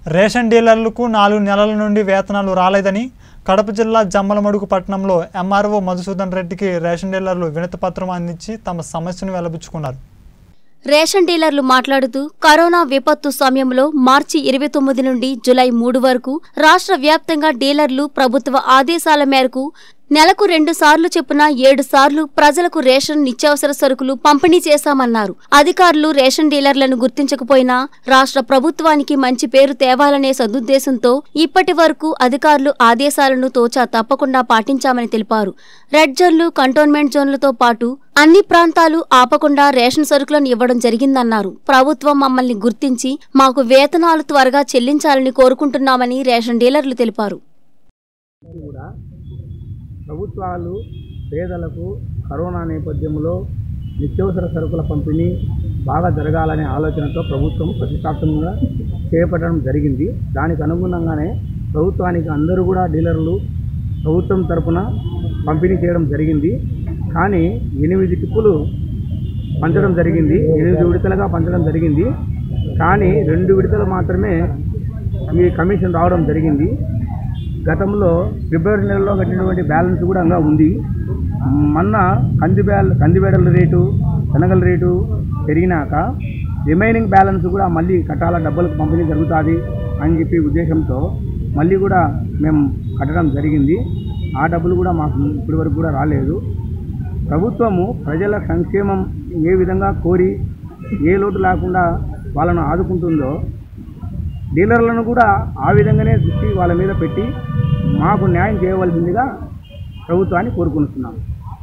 Ration డీలర్లకు నాలుగు నెలల నుండి వేతనాలు రాలేదని కడప జిల్లా జమ్మలమడుగు పట్టణంలో ఎంఆర్ఓ మధుసూదన్ రెడ్డికి రేషన్ డీలర్లు వినతిపత్రం అందించి తమ సమస్యను వెలబుచ్చుకున్నారు రేషన్ డీలర్లు మాట్లాడుతూ కరోనా విపత్తు సమయంలో మార్చి ఇరవై తొమ్మిది నుండి జులై మూడు వరకు రాష్ట్ర వ్యాప్తంగా డీలర్లు ప్రభుత్వ ఆదేశాల మేరకు నెలకు రెండు సార్లు చొప్పున ఏడు సార్లు ప్రజలకు రేషన్ నిత్యావసర సరుకులు పంపిణీ చేశామన్నారు అధికారులు రేషన్ డీలర్లను గుర్తించకపోయినా రాష్ట్ర ప్రభుత్వానికి మంచి పేరు తేవాలనే సదుద్దేశంతో ఇప్పటి వరకు అధికారులు ఆదేశాలను తోచా తప్పకుండా పాటించామని తెలిపారు రెడ్ జోన్లు కంటోన్మెంట్ జోన్లతో పాటు అన్ని ప్రాంతాలు ఆపకుండా రేషన్ సరుకులను ఇవ్వడం జరిగిందన్నారు ప్రభుత్వం మమ్మల్ని గుర్తించి మాకు వేతనాలు త్వరగా చెల్లించాలని కోరుకుంటున్నామని రేషన్ డీలర్లు తెలిపారు కూడా ప్రభుత్వాలు పేదలకు కరోనా నేపథ్యంలో నిత్యావసర సరుకుల పంపిణీ బాగా జరగాలనే ఆలోచనతో ప్రభుత్వం ప్రతిష్టాత్మకంగా చేపట్టడం జరిగింది దానికి అనుగుణంగానే ప్రభుత్వానికి అందరూ కూడా డీలర్లు ప్రభుత్వం తరపున పంపిణీ చేయడం జరిగింది కానీ ఎనిమిది టిప్పులు పంచడం జరిగింది ఎనిమిది విడతలుగా పంచడం జరిగింది కానీ రెండు విడతలు మాత్రమే ఈ కమిషన్ రావడం జరిగింది గతంలో ఫిబ్రవరి నెలలో కట్టినటువంటి బ్యాలెన్స్ కూడా ఇంకా ఉంది మొన్న కంది బ్యాల్ కందిబేడల రేటు శనగల రేటు పెరిగినాక రిమైనింగ్ బ్యాలెన్స్ కూడా మళ్ళీ కట్టాల డబ్బులకు పంపిణీ జరుగుతుంది అని చెప్పి ఉద్దేశంతో మళ్ళీ కూడా మేము కట్టడం జరిగింది ఆ డబ్బులు కూడా మాకు ఇప్పటి వరకు కూడా రాలేదు ప్రభుత్వము ప్రజల సంక్షేమం ఏ విధంగా కోరి ఏ లోటు లేకుండా వాళ్ళను ఆదుకుంటుందో డీలర్లను కూడా ఆ విధంగానే దృష్టి వాళ్ళ మీద పెట్టి మాకు న్యాయం చేయవలసిందిగా ప్రభుత్వాన్ని కోరుకుంటున్నాము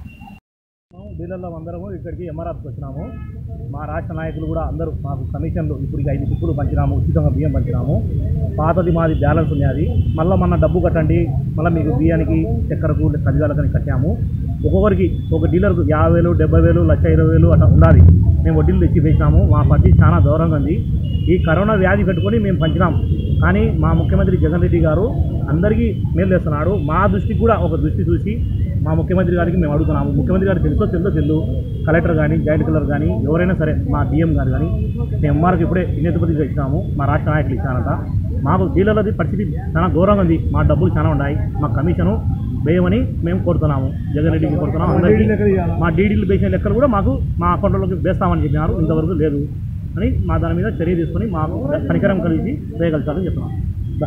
డీలర్లు అందరము ఇక్కడికి ఎంఆర్ఆర్కి వచ్చినాము మా రాష్ట్ర నాయకులు కూడా అందరూ మాకు కమిషన్లు ఇప్పుడు ఐదు టిప్పులు పంచినాము ఉచితంగా బియ్యం పంచినాము పాతది మాది బ్యాలెన్స్ ఉన్నది మళ్ళీ మన డబ్బు కట్టండి మళ్ళీ మీకు బియ్యానికి చక్కెరకు ఖర్జులకు కట్టాము ఒక్కొక్కరికి ఒక డీలర్కు యాభై వేలు డెబ్బై వేలు లక్ష ఇరవై వేలు అట్లా ఉండాలి మేము వడ్డీలు తెచ్చి వేసినాము మా పరిస్థితి చాలా దూరంగా ఉంది ఈ కరోనా వ్యాధి కట్టుకొని మేము పంచినాం కానీ మా ముఖ్యమంత్రి జగన్ రెడ్డి గారు అందరికీ మేలు చేస్తున్నాడు మా దృష్టికి కూడా ఒక దృష్టి చూసి మా ముఖ్యమంత్రి గారికి మేము అడుగుతున్నాము ముఖ్యమంత్రి గారికి తెలుసో తెలుసో తెలు కలెక్టర్ కానీ జాయింట్ కలెక్టర్ కానీ ఎవరైనా సరే మా డిఎం గారు కానీ మేము ఎంఆర్కి ఇప్పుడే వినేతపతి ఇచ్చినాము మా రాష్ట్ర నాయకులు ఇచ్చారంట మాకు డీలర్లది పరిస్థితి చాలా ఘోరంగా ఉంది మా డబ్బులు చాలా ఉన్నాయి మా కమిషను వేయమని మేము కోరుతున్నాము జగన్ రెడ్డికి కోరుతున్నాము అందరికీ మా డీడీలు వేసిన లెక్కలు కూడా మాకు మా అకౌంట్లోకి వేస్తామని చెప్పినారు ఇంతవరకు లేదు అని మా దాని మీద చర్య తీసుకొని మాకు కనికరం కలిసి వేయగలుగుతారని చెప్తున్నాం దా.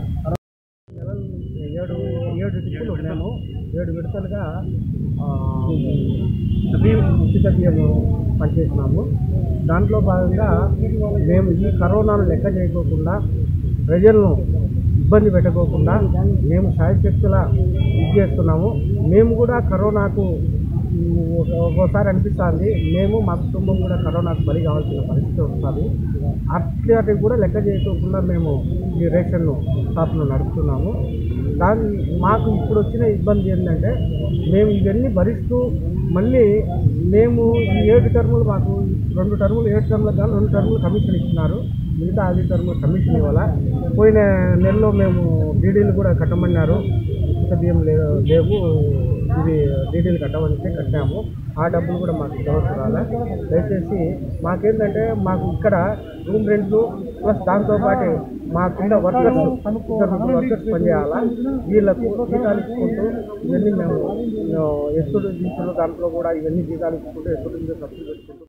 ఏడు ఏడు టిప్పులు మేము ఏడు విడతలుగా ఆ, బియ్యం ఉచిత బియ్యం పనిచేసినాము దాంట్లో భాగంగా మేము ఈ కరోనాను లెక్క చేయకోకుండా ప్రజలను ఇబ్బంది పెట్టకోకుండా మేము శాయశక్తుల ఇది చేస్తున్నాము మేము కూడా కరోనాకు ఉమ్, ఒక- ఒక్కోసారి అనిపిస్తుంది మేము మా కుటుంబం కూడా కరోనాకు బలి కావాల్సిన పరిస్థితి వస్తుంది అట్లాంటివి కూడా లెక్క చేయకోకుండా మేము ఈ రేషన్ షాప్ను నడుపుతున్నాము దాని మాకు ఇప్పుడు వచ్చిన ఇబ్బంది ఏంటంటే మేము ఇవన్నీ భరిస్తూ మళ్ళీ మేము ఈ ఏడు టర్ములు మాకు రెండు టర్ములు ఏడు టర్ములకు కానీ రెండు టర్ములు కమిషన్ ఇచ్చినారు మిగతా ఐదు టర్ములు కమిషన్ ఇవ్వాల పోయిన నెలలో మేము డీడీలు కూడా కట్టమన్నారు ఉచిత బియ్యం లే- లేవు ఇది డీడీలు కట్టమనిస్తే కట్టాము ఆ డబ్బులు కూడా మాకు ఇంతవరకు రాలే దయచేసి మాకేంటంటే మాకు ఇక్కడ రూమ్ రెంట్లు ప్లస్ దాంతోపాటు మా కింద వర్కర్స్ ఇద్దరు వర్కర్స్ పనిచేయాలా వీళ్ళకు జీతాలు ఇచ్చుకుంటూ ఇవన్నీ మేము ఎత్తుడు జీతాలు దాంట్లో కూడా ఇవన్నీ జీతాలు ఇచ్చుకుంటూ ఎత్తుడు సబ్సిడీ పెట్టుకుంటూ